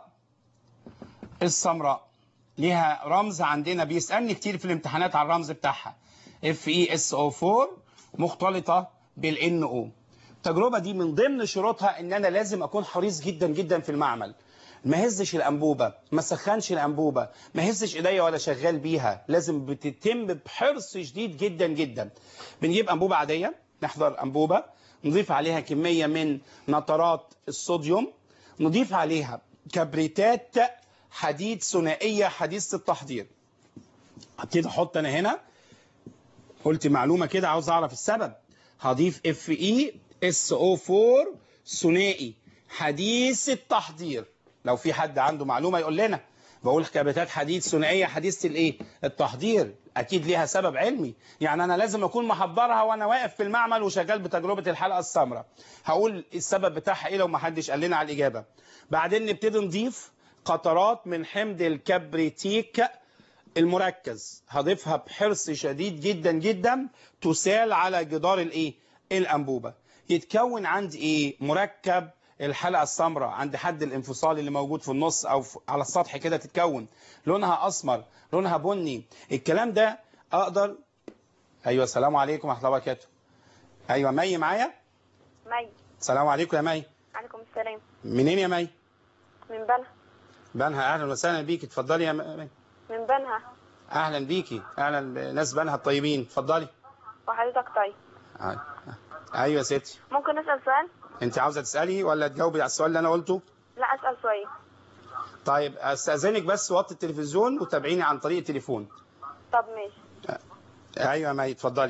السمراء ليها رمز عندنا بيسالني كتير في الامتحانات على الرمز بتاعها اف اي اس او 4 مختلطه بالان او التجربه دي من ضمن شروطها ان انا لازم اكون حريص جدا جدا في المعمل ما هزش الانبوبه ما سخنش الانبوبه ما هزش ايديا ولا شغال بيها لازم بتتم بحرص شديد جدا جدا بنجيب انبوبه عاديه نحضر انبوبه نضيف عليها كميه من نترات الصوديوم نضيف عليها كبريتات حديد ثنائيه حديثه التحضير ابتدي احط انا هنا قلت معلومه كده عاوز اعرف السبب هضيف اف اي اس او 4 ثنائي حديث التحضير لو في حد عنده معلومه يقول لنا بقول كبريتات حديد ثنائيه حديثه الايه التحضير اكيد ليها سبب علمي يعني انا لازم اكون محضرها وانا واقف في المعمل وشغال بتجربه الحلقه السمراء هقول السبب بتاعها ايه لو ما حدش قال لنا على الاجابه بعدين نبتدي نضيف قطرات من حمض الكبريتيك المركز هضيفها بحرص شديد جدا جدا تسال على جدار الايه الانبوبه يتكون عندي ايه مركب الحلقه السمراء عند حد الانفصال اللي موجود في النص او في على السطح كده تتكون لونها اسمر لونها بني الكلام ده اقدر ايوه السلام عليكم ورحمه الله وبركاته ايوه مي معايا مي السلام عليكم يا مي عليكم السلام منين يا مي من بنها بنها اهلا وسهلا بيكي اتفضلي يا مي من بنها اهلا بيكي اهلا بناس بنها الطيبين اتفضلي وحضرتك طيب آه. ايوه يا ستي ممكن اسال سؤال انت عاوزه تسالي ولا تجاوبي على السؤال اللي انا قلته لا اسال سؤال طيب استاذنك بس وطي التلفزيون وتابعيني عن طريق التليفون طب ماشي ايوه يا مي اتفضلي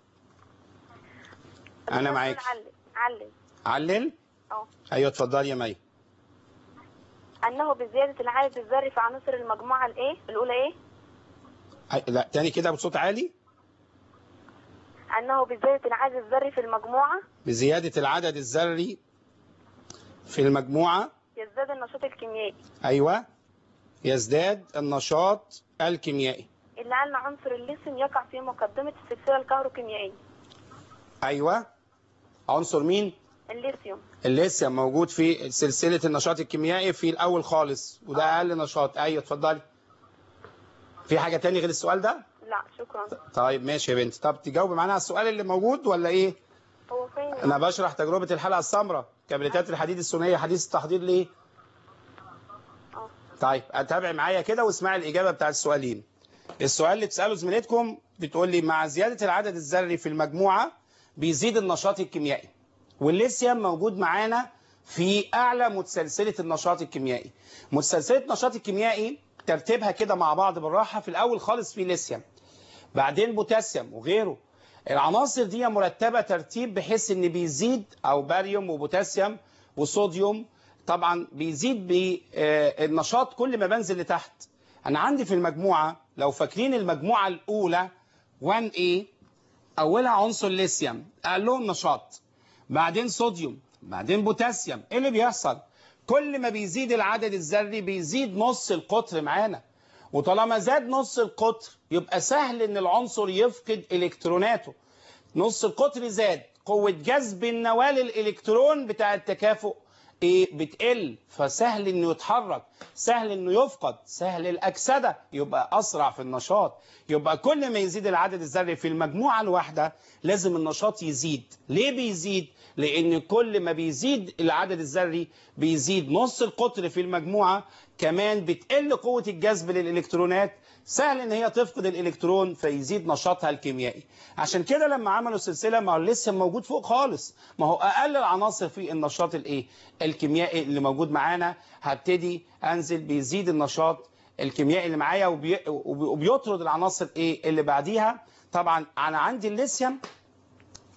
انا معاك علل علل علل اه ايوه اتفضلي يا مي انه بزياده العدد الذري في عناصر المجموعه الايه الاولى ايه أي- لا تاني كده بصوت عالي انه بزياده العدد الذري في المجموعه بزياده العدد الذري في المجموعه يزداد النشاط الكيميائي ايوه يزداد النشاط الكيميائي اللي أن عنصر الليثيوم يقع في مقدمه السلسله الكهروكيميائيه ايوه عنصر مين الليثيوم الليثيوم موجود في سلسله النشاط الكيميائي في الاول خالص وده اقل نشاط ايوه اتفضلي في حاجه تاني غير السؤال ده لا شكرا طيب ماشي يا بنتي طب تجاوبي معانا على السؤال اللي موجود ولا ايه هو فين انا بشرح تجربه الحلقه السمراء كبريتات الحديد الثنائيه حديث التحضير ليه اه طيب اتابع معايا كده واسمعي الاجابه بتاع السؤالين السؤال اللي بتساله زميلتكم بتقول لي مع زياده العدد الذري في المجموعه بيزيد النشاط الكيميائي والليثيوم موجود معانا في اعلى متسلسله النشاط الكيميائي متسلسله النشاط الكيميائي ترتيبها كده مع بعض بالراحه في الاول خالص في ليثيوم بعدين بوتاسيوم وغيره العناصر دي مرتبه ترتيب بحيث ان بيزيد او باريوم وبوتاسيوم وصوديوم طبعا بيزيد بالنشاط كل ما بنزل لتحت انا عندي في المجموعه لو فاكرين المجموعه الاولى 1A اولها عنصر ليثيوم اقلهم نشاط بعدين صوديوم بعدين بوتاسيوم ايه اللي بيحصل كل ما بيزيد العدد الذري بيزيد نص القطر معانا وطالما زاد نص القطر يبقى سهل ان العنصر يفقد الكتروناته نص القطر زاد قوة جذب النواة للإلكترون بتاع التكافؤ إيه بتقل فسهل انه يتحرك سهل انه يفقد سهل الاكسده يبقى اسرع في النشاط يبقى كل ما يزيد العدد الذري في المجموعه الواحده لازم النشاط يزيد ليه بيزيد لان كل ما بيزيد العدد الذري بيزيد نص القطر في المجموعه كمان بتقل قوه الجذب للالكترونات سهل ان هي تفقد الالكترون فيزيد نشاطها الكيميائي عشان كده لما عملوا سلسله ما هو لسه موجود فوق خالص ما هو اقل العناصر في النشاط الايه الكيميائي اللي موجود معانا هبتدي انزل بيزيد النشاط الكيميائي اللي معايا وبي... وبي- وبيطرد العناصر ايه اللي بعديها طبعا انا عندي الليثيوم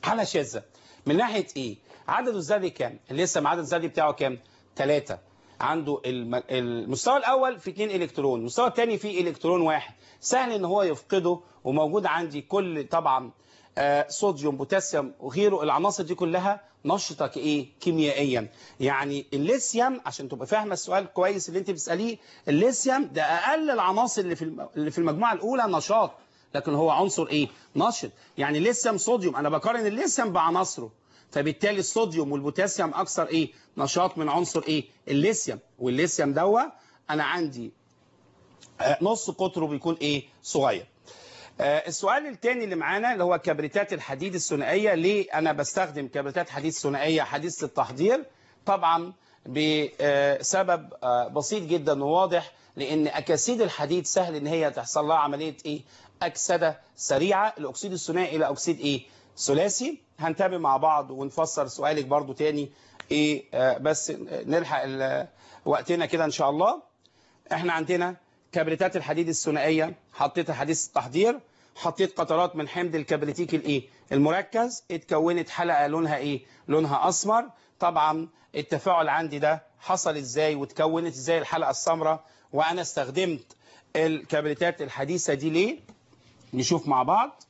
حاله شاذه من ناحيه ايه عدده الذري كام الليثيوم عدد الذري بتاعه كام 3 عنده الم- المستوى الاول في 2 الكترون المستوى الثاني فيه الكترون واحد سهل ان هو يفقده وموجود عندي كل طبعا آه، صوديوم بوتاسيوم وغيره العناصر دي كلها نشطه كايه كيميائيا يعني الليثيوم عشان تبقى فاهمه السؤال كويس اللي انت بتساليه الليثيوم ده اقل العناصر اللي في الم- اللي في المجموعه الاولى نشاط لكن هو عنصر ايه نشط يعني الليثيوم صوديوم انا بقارن الليثيوم بعناصره فبالتالي الصوديوم والبوتاسيوم اكثر ايه نشاط من عنصر ايه الليثيوم والليثيوم دوا انا عندي آه، نص قطره بيكون ايه صغير آه، السؤال الثاني اللي معانا اللي هو كبريتات الحديد الثنائيه ليه انا بستخدم كبريتات حديد ثنائيه حديثه التحضير طبعا بسبب آه، بسيط جدا وواضح لان اكاسيد الحديد سهل ان هي تحصل لها عمليه ايه اكسده سريعه الاكسيد الثنائي الى اكسيد ايه ثلاثي هنتابع مع بعض ونفسر سؤالك برضو تاني ايه آه، بس نلحق ال- وقتنا كده ان شاء الله احنا عندنا كبريتات الحديد الثنائيه حطيتها حديث التحضير حطيت قطرات من حمض الكبريتيك الايه المركز اتكونت حلقه لونها ايه لونها اسمر طبعا التفاعل عندي ده حصل ازاي وتكونت ازاي الحلقه السمراء وانا استخدمت الكبريتات الحديثه دي ليه نشوف مع بعض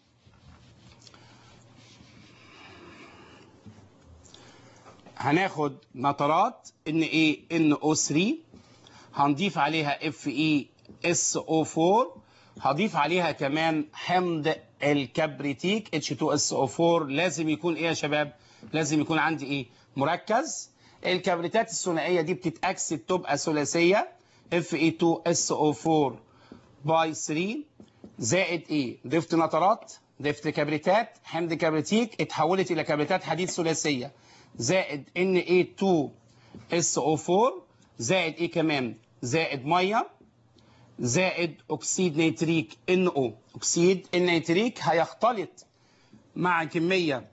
هناخد نترات ان ايه ان او 3 هنضيف عليها اف اي اس او 4 هضيف عليها كمان حمض الكبريتيك اتش 2 اس او 4 لازم يكون ايه يا شباب لازم يكون عندي ايه مركز الكبريتات الثنائيه دي بتتاكسد تبقى ثلاثيه اف اي 2 اس او 4 باي 3 زائد ايه ضفت نترات ضفت كبريتات حمض كبريتيك اتحولت الى كبريتات حديد ثلاثيه زائد ان اي 2 اس او 4 زائد ايه كمان زائد ميه زائد اكسيد نيتريك ان او اكسيد النيتريك هيختلط مع كميه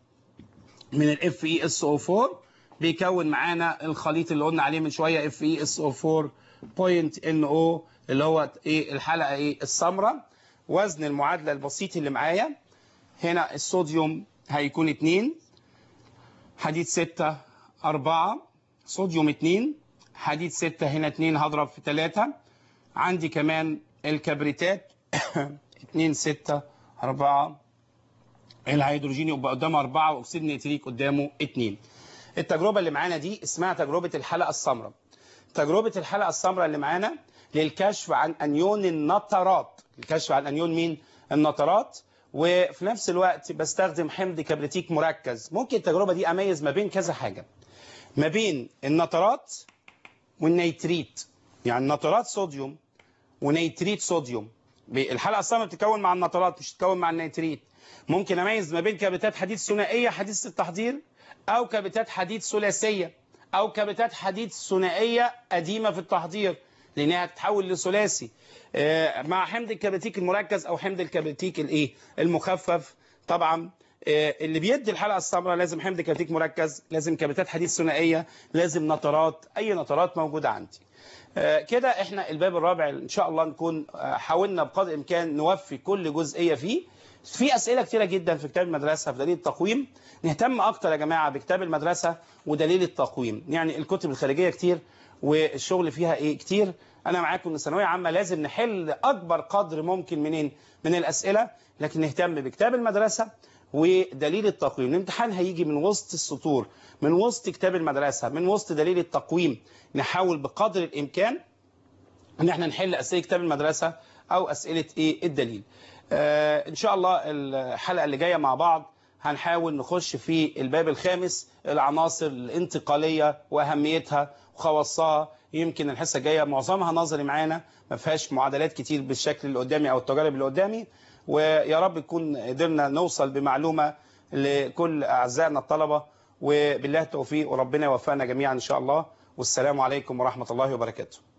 من الاف اي اس او 4 بيكون معانا الخليط اللي قلنا عليه من شويه اف اي اس او 4 بوينت ان او اللي هو ايه الحلقه ايه السمراء وزن المعادله البسيط اللي معايا هنا الصوديوم هيكون 2 حديد 6 4 صوديوم 2 حديد 6 هنا 2 هضرب في 3 عندي كمان الكبريتات 2 6 4 الهيدروجين يبقى قدامه 4 واكسيد نيتريك قدامه 2 التجربه اللي معانا دي اسمها تجربه الحلقه السمراء تجربه الحلقه السمراء اللي معانا للكشف عن انيون النترات الكشف عن انيون مين النترات وفي نفس الوقت بستخدم حمض كبريتيك مركز ممكن التجربه دي اميز ما بين كذا حاجه ما بين النترات والنيتريت يعني نترات صوديوم ونيتريت صوديوم الحلقه السمراء بتتكون مع النترات مش بتتكون مع النيتريت ممكن اميز ما بين كبريتات حديد ثنائيه حديثه التحضير او كبريتات حديد ثلاثيه او كبريتات حديد ثنائيه قديمه في التحضير لانها هتتحول لثلاثي آه، مع حمض الكبريتيك المركز او حمض الكبريتيك الايه المخفف طبعا آه، اللي بيدي الحلقه السمراء لازم حمض كبريتيك مركز لازم كبريتات حديد ثنائيه لازم نترات اي نترات موجوده عندي آه، كده احنا الباب الرابع ان شاء الله نكون آه، حاولنا بقدر الامكان نوفي كل جزئيه فيه في اسئله كتيره جدا في كتاب المدرسه في دليل التقويم نهتم اكتر يا جماعه بكتاب المدرسه ودليل التقويم يعني الكتب الخارجيه كتير والشغل فيها ايه كتير انا معاكم من ثانويه عامه لازم نحل اكبر قدر ممكن منين من الاسئله لكن نهتم بكتاب المدرسه ودليل التقويم الامتحان هيجي من وسط السطور من وسط كتاب المدرسه من وسط دليل التقويم نحاول بقدر الامكان ان احنا نحل اسئله كتاب المدرسه او اسئله ايه الدليل آه ان شاء الله الحلقه اللي جايه مع بعض هنحاول نخش في الباب الخامس العناصر الانتقاليه واهميتها وخواصها يمكن الحصه الجايه معظمها نظري معانا ما فيهاش معادلات كتير بالشكل اللي قدامي او التجارب اللي قدامي ويا رب نكون قدرنا نوصل بمعلومه لكل اعزائنا الطلبه وبالله التوفيق وربنا يوفقنا جميعا ان شاء الله والسلام عليكم ورحمه الله وبركاته